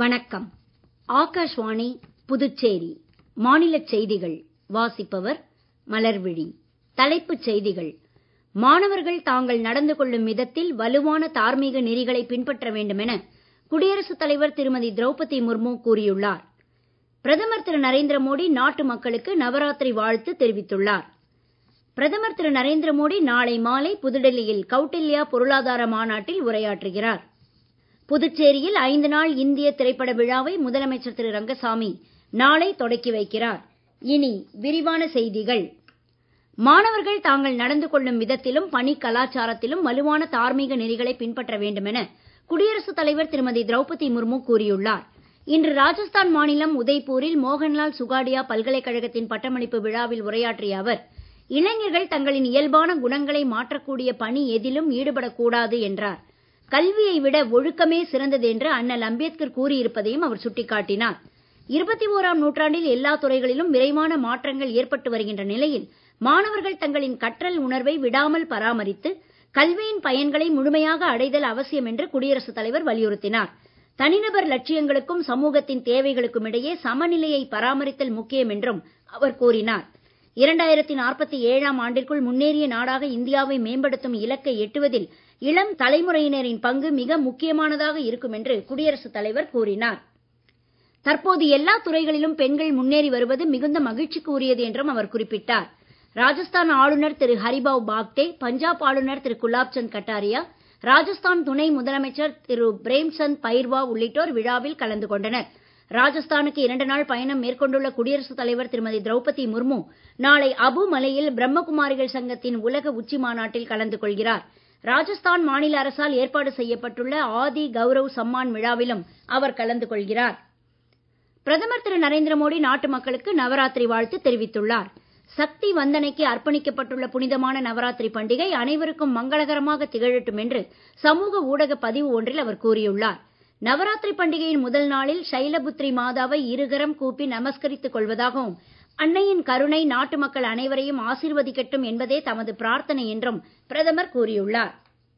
வணக்கம் ஆகாஷ்வாணி புதுச்சேரி மாநிலச் செய்திகள் வாசிப்பவர் மலர்விழி தலைப்புச் செய்திகள் மாணவர்கள் தாங்கள் நடந்து கொள்ளும் விதத்தில் வலுவான தார்மீக நெறிகளை பின்பற்ற வேண்டுமென குடியரசுத் தலைவர் திருமதி திரௌபதி முர்மு கூறியுள்ளார் பிரதமர் திரு நரேந்திர மோடி நாட்டு மக்களுக்கு நவராத்திரி வாழ்த்து தெரிவித்துள்ளார் பிரதமர் திரு நரேந்திர மோடி நாளை மாலை புதுடெல்லியில் கௌடில்யா பொருளாதார மாநாட்டில் உரையாற்றுகிறார் புதுச்சேரியில் ஐந்து நாள் இந்திய திரைப்பட விழாவை முதலமைச்சர் திரு ரங்கசாமி நாளை தொடக்கி வைக்கிறார் இனி விரிவான செய்திகள் மாணவர்கள் தாங்கள் நடந்து கொள்ளும் விதத்திலும் பணி கலாச்சாரத்திலும் வலுவான தார்மீக நெறிகளை பின்பற்ற வேண்டுமென குடியரசுத் தலைவர் திருமதி திரௌபதி முர்மு கூறியுள்ளார் இன்று ராஜஸ்தான் மாநிலம் உதய்பூரில் மோகன்லால் சுகாடியா பல்கலைக்கழகத்தின் பட்டமளிப்பு விழாவில் உரையாற்றிய அவர் இளைஞர்கள் தங்களின் இயல்பான குணங்களை மாற்றக்கூடிய பணி எதிலும் ஈடுபடக்கூடாது என்றார் கல்வியை விட ஒழுக்கமே சிறந்தது என்று அண்ணல் அம்பேத்கர் கூறியிருப்பதையும் அவர் சுட்டிக்காட்டினார் இருபத்தி ஓராம் நூற்றாண்டில் எல்லா துறைகளிலும் விரைவான மாற்றங்கள் ஏற்பட்டு வருகின்ற நிலையில் மாணவர்கள் தங்களின் கற்றல் உணர்வை விடாமல் பராமரித்து கல்வியின் பயன்களை முழுமையாக அடைதல் அவசியம் என்று குடியரசுத் தலைவர் வலியுறுத்தினார் தனிநபர் லட்சியங்களுக்கும் சமூகத்தின் தேவைகளுக்கும் இடையே சமநிலையை பராமரித்தல் முக்கியம் என்றும் அவர் கூறினார் இரண்டாயிரத்தி நாற்பத்தி ஏழாம் ஆண்டிற்குள் முன்னேறிய நாடாக இந்தியாவை மேம்படுத்தும் இலக்கை எட்டுவதில் இளம் தலைமுறையினரின் பங்கு மிக முக்கியமானதாக இருக்கும் என்று குடியரசுத் தலைவர் கூறினார் தற்போது எல்லா துறைகளிலும் பெண்கள் முன்னேறி வருவது மிகுந்த மகிழ்ச்சிக்கு உரியது என்றும் அவர் குறிப்பிட்டார் ராஜஸ்தான் ஆளுநர் திரு ஹரிபாவ் பாக்டே பஞ்சாப் ஆளுநர் திரு குலாப்சந்த் கட்டாரியா ராஜஸ்தான் துணை முதலமைச்சர் திரு பிரேம்சந்த் பைர்வா உள்ளிட்டோர் விழாவில் கலந்து கொண்டனர் ராஜஸ்தானுக்கு இரண்டு நாள் பயணம் மேற்கொண்டுள்ள குடியரசுத் தலைவர் திருமதி திரௌபதி முர்மு நாளை அபு மலையில் பிரம்மகுமாரிகள் சங்கத்தின் உலக உச்சி மாநாட்டில் கலந்து கொள்கிறார் ராஜஸ்தான் மாநில அரசால் ஏற்பாடு செய்யப்பட்டுள்ள ஆதி கௌரவ் சம்மான் விழாவிலும் அவர் கலந்து கொள்கிறார் பிரதமர் திரு நரேந்திர மோடி நாட்டு மக்களுக்கு நவராத்திரி வாழ்த்து தெரிவித்துள்ளார் சக்தி வந்தனைக்கு அர்ப்பணிக்கப்பட்டுள்ள புனிதமான நவராத்திரி பண்டிகை அனைவருக்கும் மங்களகரமாக திகழட்டும் என்று சமூக ஊடக பதிவு ஒன்றில் அவர் கூறியுள்ளார் நவராத்திரி பண்டிகையின் முதல் நாளில் சைலபுத்ரி மாதாவை இருகரம் கூப்பி நமஸ்கரித்துக் கொள்வதாகவும் அன்னையின் கருணை நாட்டு மக்கள் அனைவரையும் ஆசீர்வதிக்கட்டும் என்பதே தமது பிரார்த்தனை என்றும் பிரதமர் கூறியுள்ளார்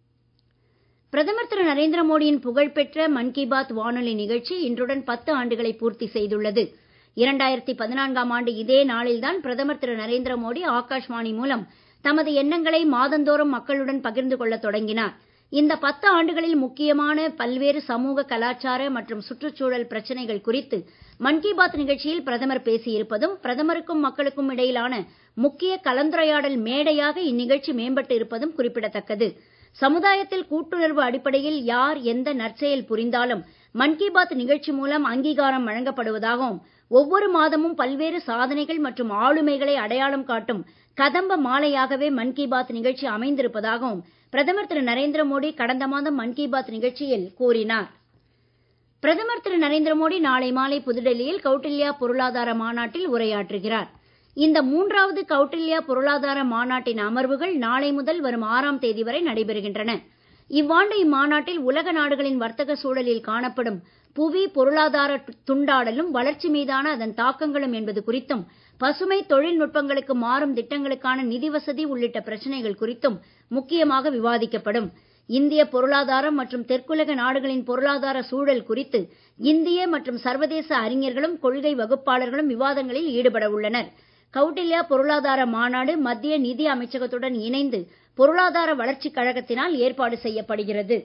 பிரதமர் திரு நரேந்திர மோடியின் புகழ்பெற்ற மன் கி பாத் வானொலி நிகழ்ச்சி இன்றுடன் பத்து ஆண்டுகளை பூர்த்தி செய்துள்ளது இரண்டாயிரத்தி பதினான்காம் ஆண்டு இதே நாளில்தான் பிரதமர் திரு நரேந்திர மோடி ஆகாஷ்வாணி மூலம் தமது எண்ணங்களை மாதந்தோறும் மக்களுடன் பகிர்ந்து கொள்ளத் தொடங்கினார் இந்த பத்து ஆண்டுகளில் முக்கியமான பல்வேறு சமூக கலாச்சார மற்றும் சுற்றுச்சூழல் பிரச்சனைகள் குறித்து மன் கி பாத் நிகழ்ச்சியில் பிரதமர் பேசியிருப்பதும் பிரதமருக்கும் மக்களுக்கும் இடையிலான முக்கிய கலந்துரையாடல் மேடையாக இந்நிகழ்ச்சி மேம்பட்டு இருப்பதும் குறிப்பிடத்தக்கது சமுதாயத்தில் கூட்டுணர்வு அடிப்படையில் யார் எந்த நற்செயல் புரிந்தாலும் மன் கி பாத் நிகழ்ச்சி மூலம் அங்கீகாரம் வழங்கப்படுவதாகவும் ஒவ்வொரு மாதமும் பல்வேறு சாதனைகள் மற்றும் ஆளுமைகளை அடையாளம் காட்டும் கதம்ப மாலையாகவே மன் கி பாத் நிகழ்ச்சி அமைந்திருப்பதாகவும் பிரதமர் திரு நரேந்திர மோடி கடந்த மாதம் மன் கி பாத் நிகழ்ச்சியில் கூறினார் பிரதமர் திரு நரேந்திர மோடி நாளை மாலை புதுடெல்லியில் கௌடில்யா பொருளாதார மாநாட்டில் உரையாற்றுகிறார் இந்த மூன்றாவது கௌடில்யா பொருளாதார மாநாட்டின் அமர்வுகள் நாளை முதல் வரும் ஆறாம் தேதி வரை நடைபெறுகின்றன இவ்வாண்டு இம்மாநாட்டில் உலக நாடுகளின் வர்த்தக சூழலில் காணப்படும் புவி பொருளாதார துண்டாடலும் வளர்ச்சி மீதான அதன் தாக்கங்களும் என்பது குறித்தும் பசுமை தொழில்நுட்பங்களுக்கு மாறும் திட்டங்களுக்கான நிதி வசதி உள்ளிட்ட பிரச்சனைகள் குறித்தும் முக்கியமாக விவாதிக்கப்படும் இந்திய பொருளாதாரம் மற்றும் தெற்குலக நாடுகளின் பொருளாதார சூழல் குறித்து இந்திய மற்றும் சர்வதேச அறிஞர்களும் கொள்கை வகுப்பாளர்களும் விவாதங்களில் ஈடுபட உள்ளனர் கௌடில்யா பொருளாதார மாநாடு மத்திய நிதி அமைச்சகத்துடன் இணைந்து பொருளாதார வளர்ச்சிக் கழகத்தினால் ஏற்பாடு செய்யப்படுகிறது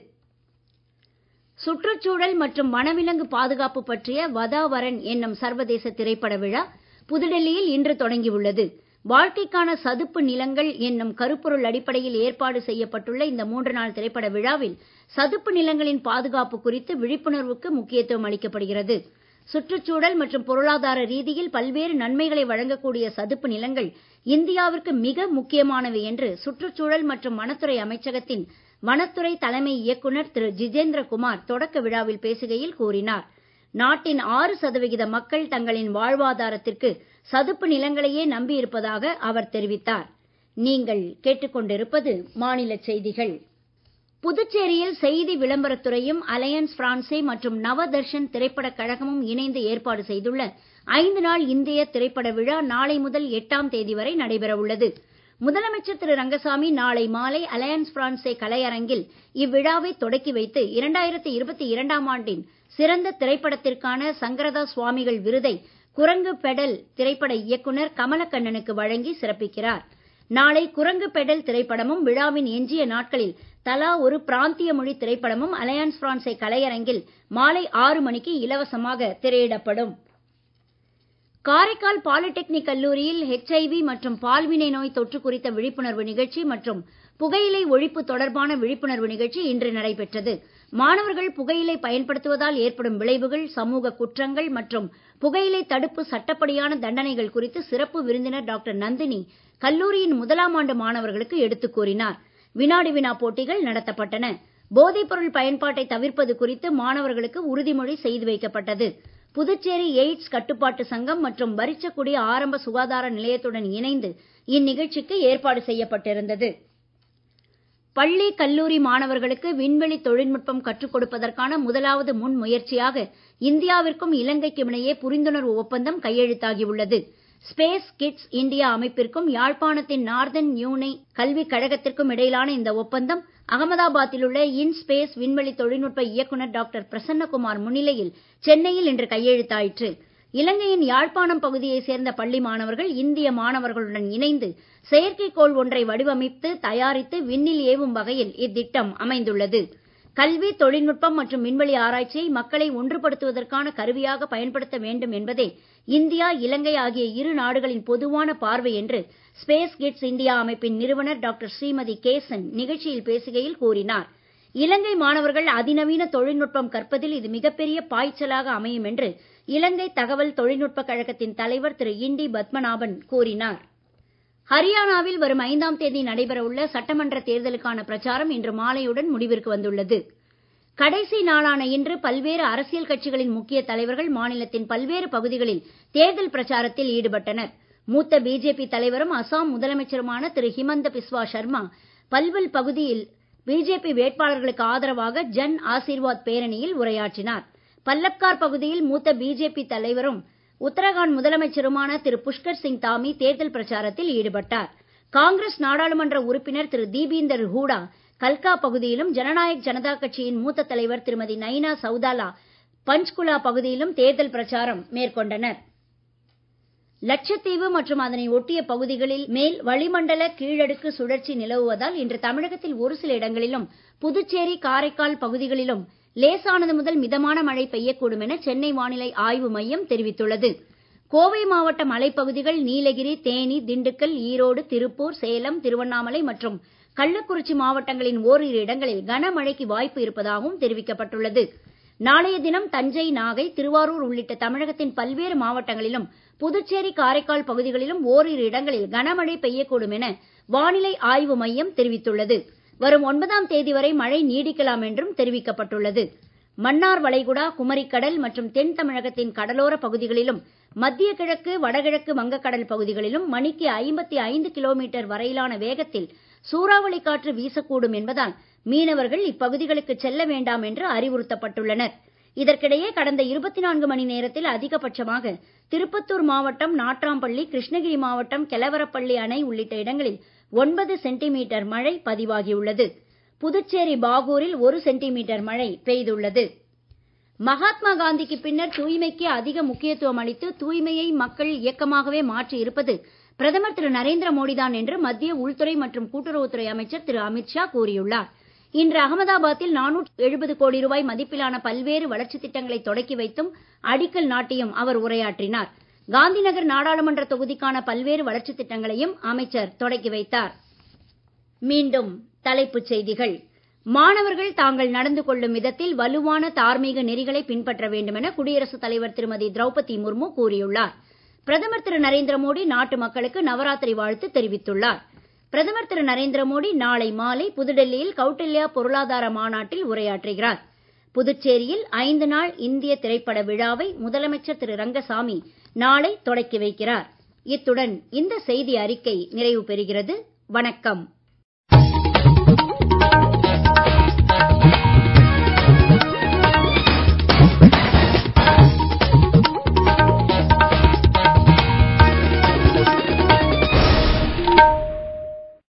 சுற்றுச்சூழல் மற்றும் வனவிலங்கு பாதுகாப்பு பற்றிய வதாவரன் என்னும் சர்வதேச திரைப்பட விழா புதுடெல்லியில் இன்று தொடங்கியுள்ளது வாழ்க்கைக்கான சதுப்பு நிலங்கள் என்னும் கருப்பொருள் அடிப்படையில் ஏற்பாடு செய்யப்பட்டுள்ள இந்த மூன்று நாள் திரைப்பட விழாவில் சதுப்பு நிலங்களின் பாதுகாப்பு குறித்து விழிப்புணர்வுக்கு முக்கியத்துவம் அளிக்கப்படுகிறது சுற்றுச்சூழல் மற்றும் பொருளாதார ரீதியில் பல்வேறு நன்மைகளை வழங்கக்கூடிய சதுப்பு நிலங்கள் இந்தியாவிற்கு மிக முக்கியமானவை என்று சுற்றுச்சூழல் மற்றும் வனத்துறை அமைச்சகத்தின் வனத்துறை தலைமை இயக்குநர் திரு ஜிதேந்திர குமார் தொடக்க விழாவில் பேசுகையில் கூறினார் நாட்டின் ஆறு சதவிகித மக்கள் தங்களின் வாழ்வாதாரத்திற்கு சதுப்பு நிலங்களையே நம்பியிருப்பதாக அவர் தெரிவித்தார் நீங்கள் கேட்டுக்கொண்டிருப்பது மாநில செய்திகள் புதுச்சேரியில் செய்தி விளம்பரத்துறையும் அலையன்ஸ் பிரான்சே மற்றும் நவதர்ஷன் திரைப்படக் கழகமும் இணைந்து ஏற்பாடு செய்துள்ள ஐந்து நாள் இந்திய திரைப்பட விழா நாளை முதல் எட்டாம் தேதி வரை நடைபெற உள்ளது முதலமைச்சர் திரு ரங்கசாமி நாளை மாலை அலையன்ஸ் பிரான்சே கலையரங்கில் இவ்விழாவை தொடக்கி வைத்து இரண்டாயிரத்தி இருபத்தி இரண்டாம் ஆண்டின் சிறந்த திரைப்படத்திற்கான சங்கரதாஸ் சுவாமிகள் விருதை குரங்கு பெடல் திரைப்பட இயக்குனர் கமலக்கண்ணனுக்கு வழங்கி சிறப்பிக்கிறார் நாளை குரங்கு பெடல் திரைப்படமும் விழாவின் எஞ்சிய நாட்களில் தலா ஒரு பிராந்திய மொழி திரைப்படமும் அலையன்ஸ் பிரான்சே கலையரங்கில் மாலை ஆறு மணிக்கு இலவசமாக திரையிடப்படும் காரைக்கால் பாலிடெக்னிக் கல்லூரியில் ஹெச்ஐவி மற்றும் பால்வினை நோய் தொற்று குறித்த விழிப்புணர்வு நிகழ்ச்சி மற்றும் புகையிலை ஒழிப்பு தொடர்பான விழிப்புணர்வு நிகழ்ச்சி இன்று நடைபெற்றது மாணவர்கள் புகையிலை பயன்படுத்துவதால் ஏற்படும் விளைவுகள் சமூக குற்றங்கள் மற்றும் புகையிலை தடுப்பு சட்டப்படியான தண்டனைகள் குறித்து சிறப்பு விருந்தினர் டாக்டர் நந்தினி கல்லூரியின் முதலாம் ஆண்டு மாணவர்களுக்கு எடுத்துக் கூறினார் வினாடி வினா போட்டிகள் நடத்தப்பட்டன போதைப் பொருள் பயன்பாட்டை தவிர்ப்பது குறித்து மாணவர்களுக்கு உறுதிமொழி செய்து வைக்கப்பட்டது புதுச்சேரி எய்ட்ஸ் கட்டுப்பாட்டு சங்கம் மற்றும் வரிச்சக்குடி ஆரம்ப சுகாதார நிலையத்துடன் இணைந்து இந்நிகழ்ச்சிக்கு ஏற்பாடு செய்யப்பட்டிருந்தது பள்ளி கல்லூரி மாணவர்களுக்கு விண்வெளி தொழில்நுட்பம் கற்றுக் கொடுப்பதற்கான முதலாவது முன் முயற்சியாக இந்தியாவிற்கும் இலங்கைக்கும் இடையே புரிந்துணர்வு ஒப்பந்தம் கையெழுத்தாகியுள்ளது ஸ்பேஸ் கிட்ஸ் இந்தியா அமைப்பிற்கும் யாழ்ப்பாணத்தின் நார்தன் யூனை கல்விக் கழகத்திற்கும் இடையிலான இந்த ஒப்பந்தம் அகமதாபாத்தில் உள்ள இன்ஸ்பேஸ் விண்வெளி தொழில்நுட்ப இயக்குனர் டாக்டர் பிரசன்னகுமார் முன்னிலையில் சென்னையில் இன்று கையெழுத்தாயிற்று இலங்கையின் யாழ்ப்பாணம் பகுதியைச் சேர்ந்த பள்ளி மாணவர்கள் இந்திய மாணவர்களுடன் இணைந்து செயற்கைக்கோள் ஒன்றை வடிவமைத்து தயாரித்து விண்ணில் ஏவும் வகையில் இத்திட்டம் அமைந்துள்ளது கல்வி தொழில்நுட்பம் மற்றும் விண்வெளி ஆராய்ச்சியை மக்களை ஒன்றுபடுத்துவதற்கான கருவியாக பயன்படுத்த வேண்டும் என்பதே இந்தியா இலங்கை ஆகிய இரு நாடுகளின் பொதுவான பார்வை என்று ஸ்பேஸ் கிட்ஸ் இந்தியா அமைப்பின் நிறுவனர் டாக்டர் ஸ்ரீமதி கேசன் நிகழ்ச்சியில் பேசுகையில் கூறினார் இலங்கை மாணவர்கள் அதிநவீன தொழில்நுட்பம் கற்பதில் இது மிகப்பெரிய பாய்ச்சலாக அமையும் என்று இலங்கை தகவல் தொழில்நுட்ப கழகத்தின் தலைவர் திரு இண்டி பத்மநாபன் கூறினார் ஹரியானாவில் வரும் ஐந்தாம் தேதி நடைபெறவுள்ள சட்டமன்ற தேர்தலுக்கான பிரச்சாரம் இன்று மாலையுடன் முடிவிற்கு வந்துள்ளது கடைசி நாளான இன்று பல்வேறு அரசியல் கட்சிகளின் முக்கிய தலைவர்கள் மாநிலத்தின் பல்வேறு பகுதிகளில் தேர்தல் பிரச்சாரத்தில் ஈடுபட்டனர் மூத்த பிஜேபி தலைவரும் அசாம் முதலமைச்சருமான திரு ஹிமந்த பிஸ்வா சர்மா பல்வல் பகுதியில் பிஜேபி வேட்பாளர்களுக்கு ஆதரவாக ஜன் ஆசீர்வாத் பேரணியில் உரையாற்றினார் பல்லப்கார் பகுதியில் மூத்த பிஜேபி தலைவரும் உத்தராகண்ட் முதலமைச்சருமான திரு புஷ்கர் சிங் தாமி தேர்தல் பிரச்சாரத்தில் ஈடுபட்டார் காங்கிரஸ் நாடாளுமன்ற உறுப்பினர் திரு தீபீந்தர் ஹூடா கல்கா பகுதியிலும் ஜனநாயக் ஜனதா கட்சியின் மூத்த தலைவர் திருமதி நைனா சவுதாலா பஞ்ச்குலா பகுதியிலும் தேர்தல் பிரச்சாரம் மேற்கொண்டனர் லட்சத்தீவு மற்றும் அதனை ஒட்டிய பகுதிகளில் மேல் வளிமண்டல கீழடுக்கு சுழற்சி நிலவுவதால் இன்று தமிழகத்தில் ஒரு சில இடங்களிலும் புதுச்சேரி காரைக்கால் பகுதிகளிலும் லேசானது முதல் மிதமான மழை பெய்யக்கூடும் என சென்னை வானிலை ஆய்வு மையம் தெரிவித்துள்ளது கோவை மாவட்ட மலைப்பகுதிகள் நீலகிரி தேனி திண்டுக்கல் ஈரோடு திருப்பூர் சேலம் திருவண்ணாமலை மற்றும் கள்ளக்குறிச்சி மாவட்டங்களின் ஓரிரு இடங்களில் கனமழைக்கு வாய்ப்பு இருப்பதாகவும் தெரிவிக்கப்பட்டுள்ளது நாளைய தினம் தஞ்சை நாகை திருவாரூர் உள்ளிட்ட தமிழகத்தின் பல்வேறு மாவட்டங்களிலும் புதுச்சேரி காரைக்கால் பகுதிகளிலும் ஓரிரு இடங்களில் கனமழை பெய்யக்கூடும் என வானிலை ஆய்வு மையம் தெரிவித்துள்ளது வரும் ஒன்பதாம் தேதி வரை மழை நீடிக்கலாம் என்றும் தெரிவிக்கப்பட்டுள்ளது மன்னார் வளைகுடா குமரிக்கடல் மற்றும் தென் தமிழகத்தின் கடலோர பகுதிகளிலும் மத்திய கிழக்கு வடகிழக்கு வங்கக்கடல் பகுதிகளிலும் மணிக்கு ஐம்பத்தி ஐந்து கிலோமீட்டர் வரையிலான வேகத்தில் சூறாவளி காற்று வீசக்கூடும் என்பதால் மீனவர்கள் இப்பகுதிகளுக்கு செல்ல வேண்டாம் என்று அறிவுறுத்தப்பட்டுள்ளனர் இதற்கிடையே கடந்த இருபத்தி நான்கு மணி நேரத்தில் அதிகபட்சமாக திருப்பத்தூர் மாவட்டம் நாட்ராம்பள்ளி கிருஷ்ணகிரி மாவட்டம் கெலவரப்பள்ளி அணை உள்ளிட்ட இடங்களில் ஒன்பது சென்டிமீட்டர் மழை பதிவாகியுள்ளது புதுச்சேரி பாகூரில் ஒரு சென்டிமீட்டர் மழை பெய்துள்ளது மகாத்மா காந்திக்கு பின்னர் தூய்மைக்கு அதிக முக்கியத்துவம் அளித்து தூய்மையை மக்கள் இயக்கமாகவே மாற்றி இருப்பது பிரதமர் திரு நரேந்திர மோடிதான் என்று மத்திய உள்துறை மற்றும் கூட்டுறவுத்துறை அமைச்சர் திரு அமித்ஷா கூறியுள்ளார் இன்று அகமதாபாத்தில் நானூற்று எழுபது கோடி ரூபாய் மதிப்பிலான பல்வேறு வளர்ச்சித் திட்டங்களை தொடக்கி வைத்தும் அடிக்கல் நாட்டியும் அவர் உரையாற்றினார் காந்திநகர் நாடாளுமன்ற தொகுதிக்கான பல்வேறு வளர்ச்சித் திட்டங்களையும் அமைச்சர் தொடக்கி வைத்தார் மீண்டும் தலைப்புச் செய்திகள் மாணவர்கள் தாங்கள் நடந்து கொள்ளும் விதத்தில் வலுவான தார்மீக நெறிகளை பின்பற்ற வேண்டும் என குடியரசுத் தலைவர் திருமதி திரௌபதி முர்மு கூறியுள்ளார் பிரதமர் திரு நரேந்திர மோடி நாட்டு மக்களுக்கு நவராத்திரி வாழ்த்து தெரிவித்துள்ளார் பிரதமர் திரு நரேந்திர மோடி நாளை மாலை புதுடெல்லியில் கௌட்டில்யா பொருளாதார மாநாட்டில் உரையாற்றுகிறார் புதுச்சேரியில் ஐந்து நாள் இந்திய திரைப்பட விழாவை முதலமைச்சர் திரு ரங்கசாமி நாளை தொடக்கி வைக்கிறார் இத்துடன் இந்த செய்தி அறிக்கை நிறைவு பெறுகிறது வணக்கம்